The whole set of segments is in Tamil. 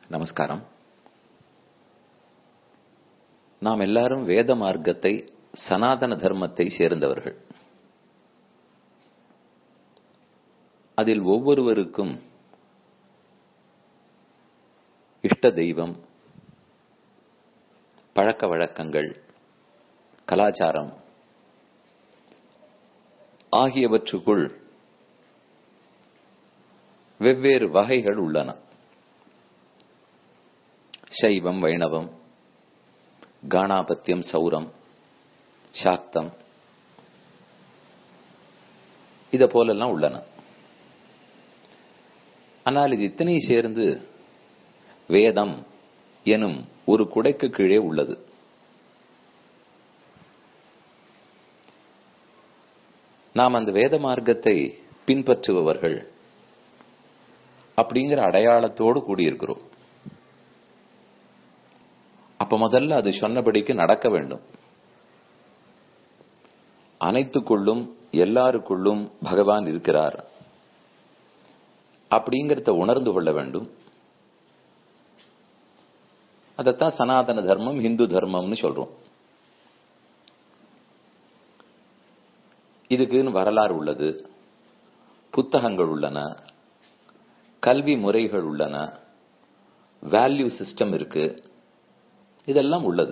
நமஸ்காரம் நாம் எல்லாரும் வேத மார்க்கத்தை சனாதன தர்மத்தை சேர்ந்தவர்கள் அதில் ஒவ்வொருவருக்கும் இஷ்ட தெய்வம் பழக்க வழக்கங்கள் கலாச்சாரம் ஆகியவற்றுக்குள் வெவ்வேறு வகைகள் உள்ளன சைவம் வைணவம் காணாபத்தியம் சௌரம் சாக்தம் இத போலெல்லாம் உள்ளன ஆனால் இது இத்தனை சேர்ந்து வேதம் எனும் ஒரு குடைக்கு கீழே உள்ளது நாம் அந்த வேத மார்க்கத்தை பின்பற்றுபவர்கள் அப்படிங்கிற அடையாளத்தோடு கூடியிருக்கிறோம் அப்ப முதல்ல அது சொன்னபடிக்கு நடக்க வேண்டும் அனைத்துக்குள்ளும் எல்லாருக்குள்ளும் பகவான் இருக்கிறார் அப்படிங்கிறத உணர்ந்து கொள்ள வேண்டும் அதைத்தான் சனாதன தர்மம் இந்து தர்மம்னு சொல்றோம் இதுக்குன்னு வரலாறு உள்ளது புத்தகங்கள் உள்ளன கல்வி முறைகள் உள்ளன வேல்யூ சிஸ்டம் இருக்கு இதெல்லாம் உள்ளது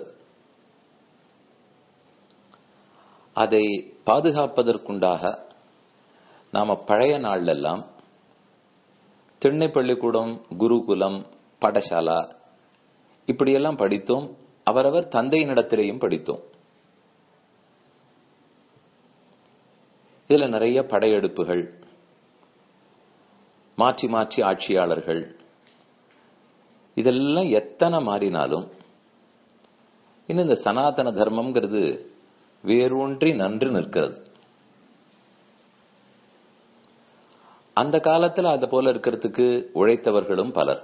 அதை பாதுகாப்பதற்குண்டாக நாம பழைய நாள்ல எல்லாம் திண்ணை பள்ளிக்கூடம் குருகுலம் பாடசாலா இப்படியெல்லாம் படித்தோம் அவரவர் தந்தையினிடத்திலேயும் படித்தோம் இதுல நிறைய படையெடுப்புகள் மாற்றி மாற்றி ஆட்சியாளர்கள் இதெல்லாம் எத்தனை மாறினாலும் இன்னும் இந்த சனாதன தர்மம்ங்கிறது வேரூன்றி நன்று நிற்கிறது அந்த காலத்துல அத போல இருக்கிறதுக்கு உழைத்தவர்களும் பலர்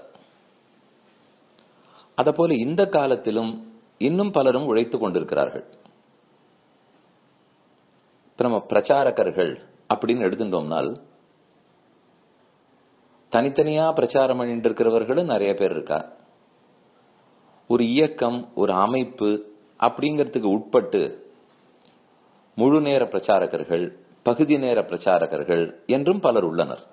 அத போல இந்த காலத்திலும் இன்னும் பலரும் உழைத்துக் கொண்டிருக்கிறார்கள் இப்ப நம்ம பிரச்சாரகர்கள் அப்படின்னு எடுத்துட்டோம்னால் தனித்தனியா பிரச்சாரம் பண்ணிட்டு இருக்கிறவர்களும் நிறைய பேர் இருக்கா ஒரு இயக்கம் ஒரு அமைப்பு அப்படிங்கிறதுக்கு உட்பட்டு முழு நேர பிரச்சாரகர்கள் பகுதி நேர பிரச்சாரகர்கள் என்றும் பலர் உள்ளனர்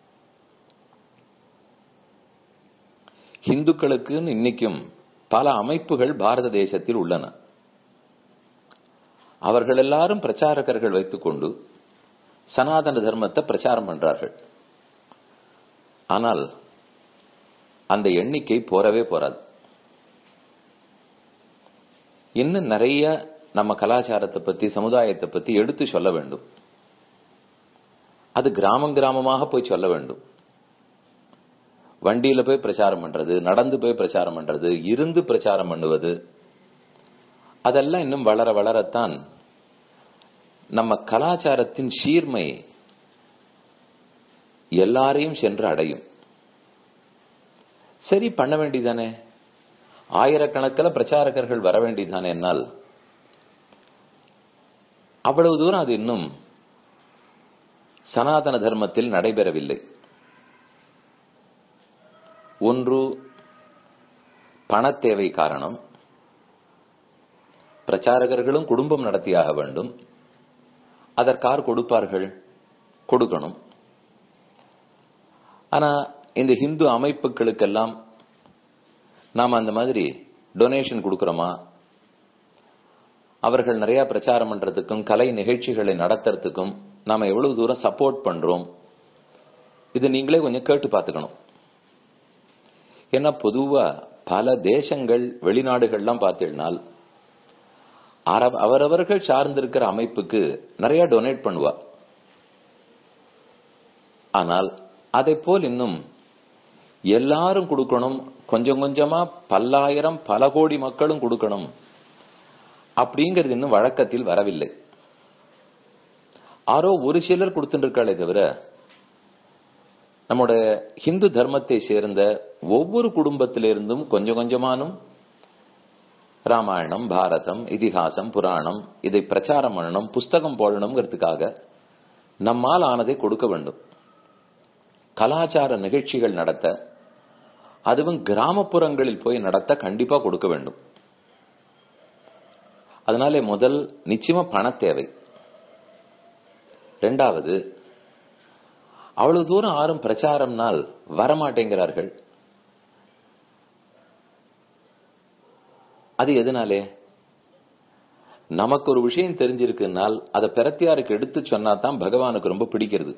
இந்துக்களுக்குன்னு இன்னைக்கும் பல அமைப்புகள் பாரத தேசத்தில் உள்ளன அவர்கள் எல்லாரும் பிரச்சாரகர்கள் வைத்துக்கொண்டு சனாதன தர்மத்தை பிரச்சாரம் பண்றார்கள் ஆனால் அந்த எண்ணிக்கை போறவே போறாது இன்னும் நிறைய நம்ம கலாச்சாரத்தை பத்தி சமுதாயத்தை பத்தி எடுத்து சொல்ல வேண்டும் அது கிராமம் கிராமமாக போய் சொல்ல வேண்டும் வண்டியில போய் பிரச்சாரம் பண்றது நடந்து போய் பிரச்சாரம் பண்றது இருந்து பிரச்சாரம் பண்ணுவது அதெல்லாம் இன்னும் வளர வளரத்தான் நம்ம கலாச்சாரத்தின் சீர்மை எல்லாரையும் சென்று அடையும் சரி பண்ண வேண்டியதானே ஆயிரக்கணக்கில் பிரச்சாரகர்கள் வர வேண்டியதானே என்னால் அவ்வளவு தூரம் அது இன்னும் சனாதன தர்மத்தில் நடைபெறவில்லை ஒன்று பணத்தேவை காரணம் பிரச்சாரகர்களும் குடும்பம் நடத்தியாக வேண்டும் அதற்கார் கொடுப்பார்கள் கொடுக்கணும் ஆனா இந்த ஹிந்து அமைப்புகளுக்கெல்லாம் நாம் அந்த மாதிரி டொனேஷன் கொடுக்கிறோமா அவர்கள் நிறைய பிரச்சாரம் பண்றதுக்கும் கலை நிகழ்ச்சிகளை நடத்துறதுக்கும் நாம எவ்வளவு தூரம் சப்போர்ட் பண்றோம் இது நீங்களே கொஞ்சம் கேட்டு பார்த்துக்கணும் ஏன்னா பொதுவா பல தேசங்கள் வெளிநாடுகள்லாம் பார்த்தீங்கன்னால் அவரவர்கள் சார்ந்திருக்கிற அமைப்புக்கு நிறைய டொனேட் பண்ணுவா ஆனால் அதை போல் இன்னும் எல்லாரும் கொடுக்கணும் கொஞ்சம் கொஞ்சமா பல்லாயிரம் பல கோடி மக்களும் கொடுக்கணும் அப்படிங்கிறது இன்னும் வழக்கத்தில் வரவில்லை ஆரோ ஒரு சிலர் கொடுத்துட்டு இருக்காளே தவிர நம்முடைய ஹிந்து தர்மத்தை சேர்ந்த ஒவ்வொரு குடும்பத்திலிருந்தும் கொஞ்சம் கொஞ்சமானும் ராமாயணம் பாரதம் இதிகாசம் புராணம் இதை பிரச்சாரம் பண்ணணும் புஸ்தகம் போடணுங்கிறதுக்காக நம்மால் ஆனதை கொடுக்க வேண்டும் கலாச்சார நிகழ்ச்சிகள் நடத்த அதுவும் கிராமப்புறங்களில் போய் நடத்த கண்டிப்பா கொடுக்க வேண்டும் அதனாலே முதல் நிச்சயமா பண தேவை ரெண்டாவது அவ்வளவு தூரம் ஆறும் பிரச்சாரம்னால் வரமாட்டேங்கிறார்கள் அது எதனாலே நமக்கு ஒரு விஷயம் தெரிஞ்சிருக்குனால் அதை பிரத்தியாருக்கு எடுத்து சொன்னா தான் பகவானுக்கு ரொம்ப பிடிக்கிறது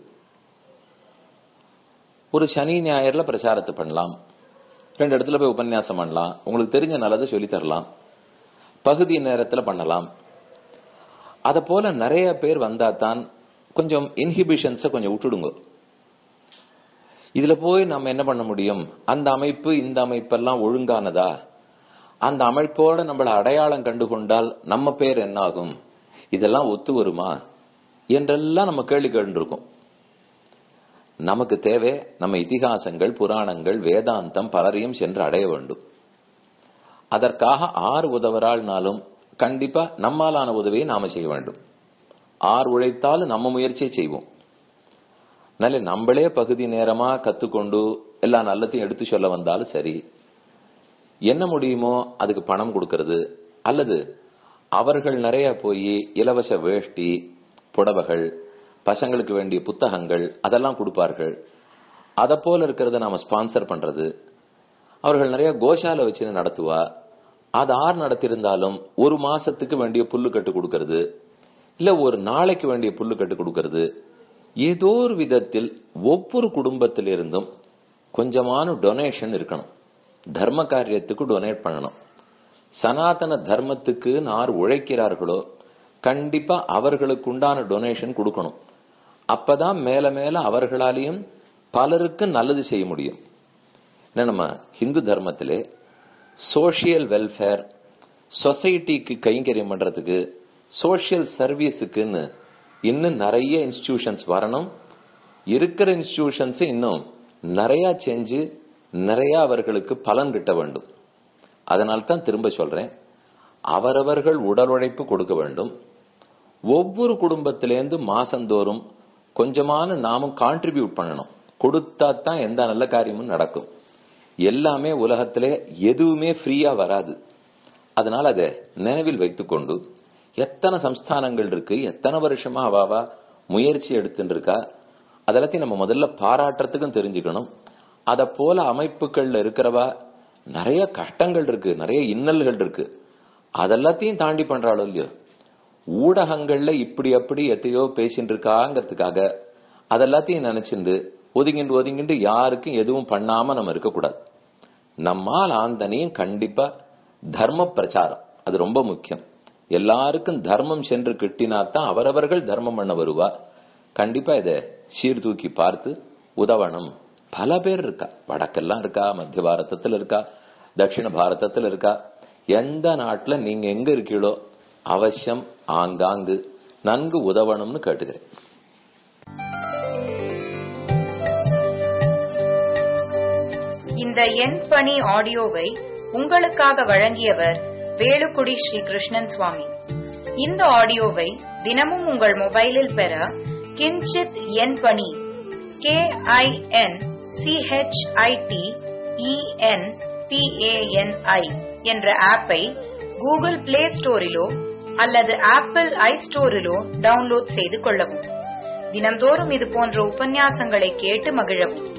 ஒரு சனி ஞாயிறுல பிரச்சாரத்தை பண்ணலாம் ரெண்டு இடத்துல போய் உபன்யாசம் பண்ணலாம் உங்களுக்கு தெரிஞ்ச நல்லதை சொல்லி தரலாம் பகுதி நேரத்துல பண்ணலாம் அத போல நிறைய பேர் வந்தா தான் கொஞ்சம் இன்ஹிபிஷன்ஸை கொஞ்சம் விட்டுடுங்க இதுல போய் நம்ம என்ன பண்ண முடியும் அந்த அமைப்பு இந்த அமைப்பெல்லாம் ஒழுங்கானதா அந்த அமைப்போட நம்மள அடையாளம் கண்டு கொண்டால் நம்ம பேர் என்னாகும் இதெல்லாம் ஒத்து வருமா என்றெல்லாம் நம்ம கேள்வி கேட்டுருக்கோம் நமக்கு தேவை நம்ம இதிகாசங்கள் புராணங்கள் வேதாந்தம் பலரையும் சென்று அடைய வேண்டும் அதற்காக ஆறு உதவறாள்னாலும் கண்டிப்பா நம்மாலான உதவியை நாம செய்ய வேண்டும் ஆறு உழைத்தாலும் நம்ம முயற்சியை செய்வோம் நல்ல நம்மளே பகுதி நேரமா கத்துக்கொண்டு எல்லா நல்லத்தையும் எடுத்து சொல்ல வந்தாலும் சரி என்ன முடியுமோ அதுக்கு பணம் கொடுக்கறது அல்லது அவர்கள் நிறைய போய் இலவச வேஷ்டி புடவைகள் பசங்களுக்கு வேண்டிய புத்தகங்கள் அதெல்லாம் கொடுப்பார்கள் அதை போல இருக்கிறத நாம ஸ்பான்சர் பண்றது அவர்கள் நிறைய கோஷால வச்சு நடத்துவா அது ஆறு நடத்திருந்தாலும் ஒரு மாசத்துக்கு வேண்டிய புல்லு கட்டு கொடுக்கறது இல்ல ஒரு நாளைக்கு வேண்டிய புல்லு கட்டு கொடுக்கறது ஏதோ ஒரு விதத்தில் ஒவ்வொரு குடும்பத்திலிருந்தும் கொஞ்சமான டொனேஷன் இருக்கணும் தர்ம காரியத்துக்கு டொனேட் பண்ணணும் சனாதன தர்மத்துக்கு யார் உழைக்கிறார்களோ கண்டிப்பா அவர்களுக்கு உண்டான டொனேஷன் கொடுக்கணும் அப்பதான் மேல மேல அவர்களாலையும் பலருக்கு நல்லது செய்ய முடியும் நம்ம ஹிந்து தர்மத்திலே சோசியல் வெல்ஃபேர் சொசைட்டிக்கு கைங்கரியம் பண்றதுக்கு சோசியல் சர்வீஸுக்குன்னு இன்னும் நிறைய இன்ஸ்டிடியூஷன்ஸ் வரணும் இருக்கிற இன்ஸ்டிடியூஷன்ஸ் இன்னும் நிறைய செஞ்சு நிறைய அவர்களுக்கு பலன் கிட்ட வேண்டும் அதனால்தான் திரும்ப சொல்றேன் அவரவர்கள் உடல் உழைப்பு கொடுக்க வேண்டும் ஒவ்வொரு குடும்பத்திலேருந்து மாசந்தோறும் கொஞ்சமான நாமும் கான்ட்ரிபியூட் பண்ணணும் கொடுத்தா தான் எந்த நல்ல காரியமும் நடக்கும் எல்லாமே உலகத்திலே எதுவுமே ஃப்ரீயா வராது அதனால அதை நினைவில் வைத்துக்கொண்டு எத்தனை சம்ஸ்தானங்கள் இருக்கு எத்தனை வருஷமா அவாவா முயற்சி எடுத்துட்டு இருக்கா அதெல்லாத்தையும் நம்ம முதல்ல பாராட்டுறதுக்கும் தெரிஞ்சுக்கணும் அத போல அமைப்புகள்ல இருக்கிறவா நிறைய கஷ்டங்கள் இருக்கு நிறைய இன்னல்கள் இருக்கு அதெல்லாத்தையும் தாண்டி பண்றாளோ இல்லையோ ஊடகங்கள்ல இப்படி அப்படி எத்தையோ பேசிட்டு இருக்காங்கிறதுக்காக அதெல்லாத்தையும் நினைச்சிருந்து ஒதுங்கிண்டு ஒதுங்கிண்டு யாருக்கும் எதுவும் பண்ணாம நம்ம இருக்கக்கூடாது நம்மால் ஆந்தனையும் கண்டிப்பா தர்ம பிரச்சாரம் அது ரொம்ப முக்கியம் எல்லாருக்கும் தர்மம் சென்று கிட்டினாத்தான் அவரவர்கள் தர்மம் பண்ண வருவா கண்டிப்பா இதை சீர்தூக்கி பார்த்து உதவணும் பல பேர் இருக்கா வடக்கெல்லாம் இருக்கா மத்திய பாரதத்துல இருக்கா தட்சிண பாரதத்துல இருக்கா எந்த நாட்டுல நீங்க எங்க இருக்கீங்களோ அவசியம் ஆங்காங்கு நன்கு உதவணும்னு கேட்டுக்கிறேன் இந்த எண் பணி ஆடியோவை உங்களுக்காக வழங்கியவர் வேலுக்குடி ஸ்ரீ கிருஷ்ணன் சுவாமி இந்த ஆடியோவை தினமும் உங்கள் மொபைலில் பெற கிஞ்சித் எண் பணி கே ஐ என் சிஹெச்ஐடி இஎன் பிஏஎன்ஐ என்ற ஆப்பை கூகுள் பிளே ஸ்டோரிலோ அல்லது ஆப்பிள் ஐ ஸ்டோரிலோ டவுன்லோட் செய்து கொள்ளவும் தினந்தோறும் இது போன்ற உபன்யாசங்களை கேட்டு மகிழவும்